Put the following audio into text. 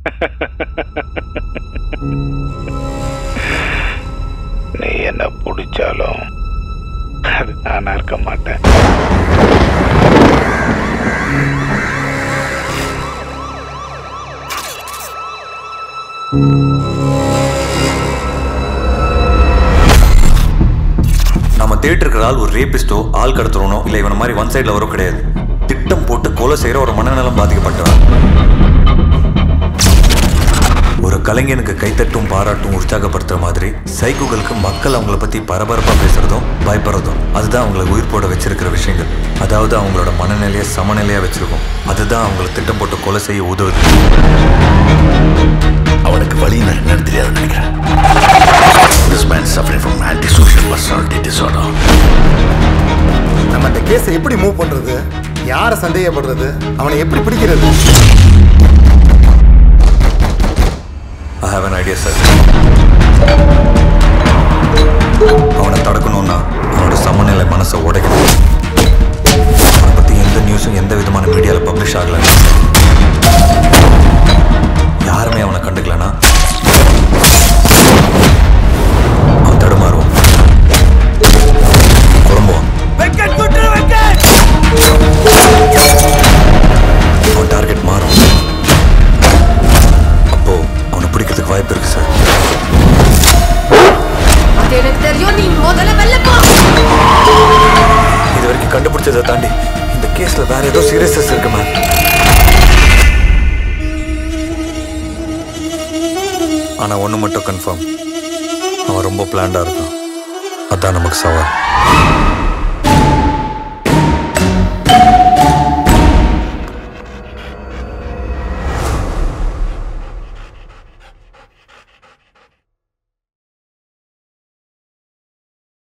நீ என்ன பிடிச்சாலும் அது நானா இருக்க மாட்டேன் நம்ம தேட்டர் இருக்கிற ஆள் ஒரு ரேபிஸ்டோ ஆள் கடத்துறவனோ இல்லை இவன மாதிரி ஒன் சைடில் வரோ கிடையாது திட்டம் போட்டு கொலை செய்கிற ஒரு மனநலம் பாதிக்கப்பட்டவன் ஒரு கலைஞனுக்கு கைத்தட்டும் பாராட்டும் உற்சாகப்படுத்துற மாதிரி சைக்கோகளுக்கு மக்கள் அவங்கள பத்தி பரபரப்பா பேசுறதும் பயப்படுறதும் அதுதான் அவங்கள உயிர் போட வச்சிருக்கிற விஷயங்கள் அதாவது அவங்களோட மனநிலையை சமநிலையா வச்சிருக்கும் அதுதான் அவங்கள திட்டம் போட்டு கொலை செய்ய உதவுது அவனுக்கு வழியினர் என்னன்னு தெரியாது நினைக்கிறேன் This man is suffering from antisocial personality disorder. நம்ம அந்த கேஸை எப்படி மூவ் பண்றது யாரை சந்தேகப்படுறது அவனை எப்படி பிடிக்கிறது I have an idea sir அவனை தடுக்கணும்னா அவனோட சமநிலை மனசை உடைக்கணும் அவனை பற்றி எந்த நியூஸும் எந்த விதமான மீடியாவில் பப்ளிஷ் ஆகலை யாருமே அவனை கண்டுக்கலனா அவன் தடுமாறுவான் குழம்புவான் அவன் டார்கெட் மாறும் அப்போ அவனை பிடிக்கிறதுக்கு வாய்ப்பு இருக்கு சார் அது எனக்கு தெரியும் நீ முதல்ல வெளில போ இது வரைக்கும் கண்டுபிடிச்சதை தாண்டி இந்த கேஸ்ல வேற ஏதோ சீரியஸஸ் இருக்கு மேம் ஆனா ஒண்ணு மட்டும் கன்ஃபார்ம் அவன் ரொம்ப பிளான்டா இருக்கான் அதான் நமக்கு சவால்